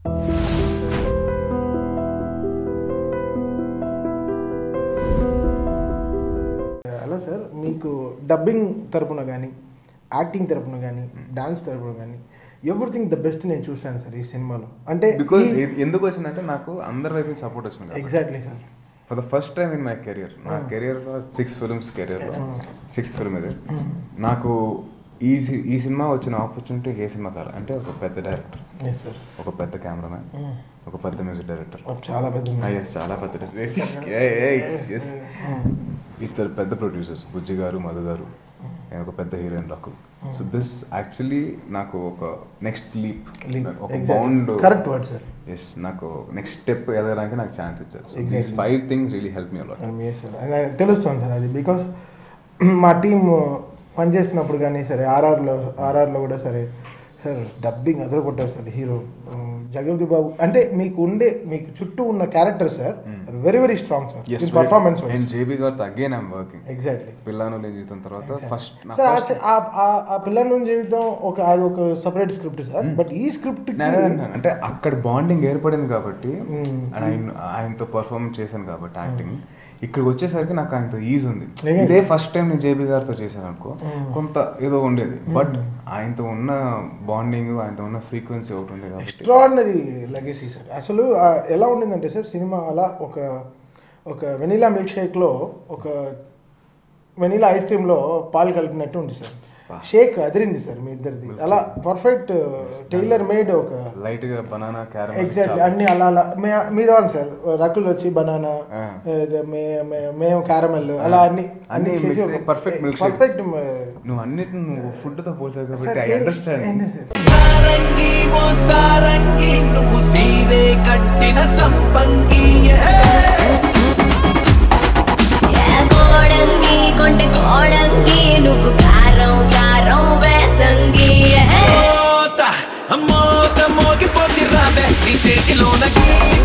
అలా సార్ మీకు డబ్బింగ్ తరపున కానీ యాక్టింగ్ తరపున కానీ డాన్స్ తరపున కానీ ఎవ్రీథింగ్ ద బెస్ట్ నేను చూశాను సార్ ఈ సినిమాలో అంటే బికాస్ ఎందుకు వచ్చిందంటే నాకు అందరి వైపు సపోర్ట్ వచ్చింది కాబట్టి. Exactly sir for the first time in my career నా కెరియర్ సిక్స్ ఫిల్మ్స్ కెరియర్లో సిక్స్త్ ఫిల్మ్ ఇది నాకు ఈ సి- ఈ సినిమా వచ్చిన ఆపర్చునిటీ ఏ సినిమా కాదు అంటే ఒక పెద్ద డైరెక్టర్ ఎస్ సార్ ఒక పెద్ద కెమెరామ్యాన్ ఒక పెద్ద మ్యూజిక్ డైరెక్టర్ చాలా పెద్ద ఎస్ చాలా పెద్ద ఎస్ ఇద్దరు పెద్ద ప్రొడ్యూసర్స్ బుజ్జి గారు మధు గారు నేను ఒక పెద్ద హీరోయిన్ రాకు సో దిస్ యాక్చువల్లీ నాకు ఒక నెక్స్ట్ లీప్ ఒక bound correct word sir yes నాకు నెక్స్ట్ స్టెప్ ఎదగడానికి నాకు ఛాన్స్ ఇచ్చారు so these five things really help me a lot me sir అది తెలుస్తుంది సార్ అది బికాస్ మా టీం పనిచేస్తున్నప్పుడు కానీ సరే ఆర్ఆర్లో ఆర్ఆర్లో కూడా సరే సార్ డబ్బింగ్ అదర కొట్టారు సార్ హీరో జగపతి బాబు అంటే మీకు ఉండే మీకు చుట్టూ ఉన్న character sir very very strong sir yes performance నేను జేబీ గారితో అగైన్ ఐమ్ వర్కింగ్ ఎగ్జాక్ట్లీ పిల్లాను లేని జీవితం తర్వాత ఫస్ట్ నా సార్ ఫస్ట్ ఆ- ఆ- ఆ పిల్లల నుంచి జీవితం ఒక అది ఒక సపరేట్ స్క్రిప్ట్ సార్ బట్ ఈ స్క్రిప్ట్ అంటే అక్కడ బాండింగ్ ఏర్పడింది కాబట్టి and ఆయన ఆయనతో పర్ఫార్మ్ చేశాను కాబట్టి యాక్టింగ్ ఇక్కడికి వచ్చేసరికి నాకు ఆయనతో ఈజ్ ఉంది ఇదే ఫస్ట్ టైం నేను జేబీ గారితో చేశాను అనుకో కొంత ఏదో ఉండేది బట్ ఆయనతో ఉన్న బాండింగ్ ఆయనతో ఉన్న ఫ్రీక్వెన్సీ ఒకటి ఉంది కాబట్టి ఎక్స్ట్రాడినరీ లెగసీ సార్ అసలు ఆ, ఎలా ఉండిందంటే సార్ సినిమా అలా ఒక ఒక వెనీలా మిల్క్ షేక్లో ఒక వెనీలా ఐస్ క్రీమ్లో పాలు కలిపినట్టు ఉంది సార్ షేక్ అదిరింది సార్ మీ ఇద్దరిది అలా పర్ఫెక్ట్ టైలర్ మేడ్ ఒక లైట్ గా బనానా క్యారమ్ ఎగ్జాక్ట్లీ అన్ని అలా అలా మే- మీద ఉంది సార్ రకుల్ వచ్చి బనానా ఆ. మేము క్యారమెల్ అలా అన్ని అన్ని mix అయ్యి perfect milk shake. పర్ఫెక్ట్ నువ్వు అన్నిటిని నువ్వు ఫుడ్ తో పోల్చావు కాబట్టి ఐ అండర్స్టాండ్ సారంగి ఓ సారంగి నువ్వు సీరే కట్టిన సంపంగి ఏ కోడంగి కొంటె కోడంగి నువ్వు కారం కారం వేసంగి మోత మోత మోగిపోతి రావే నీ చేతిలోన గీ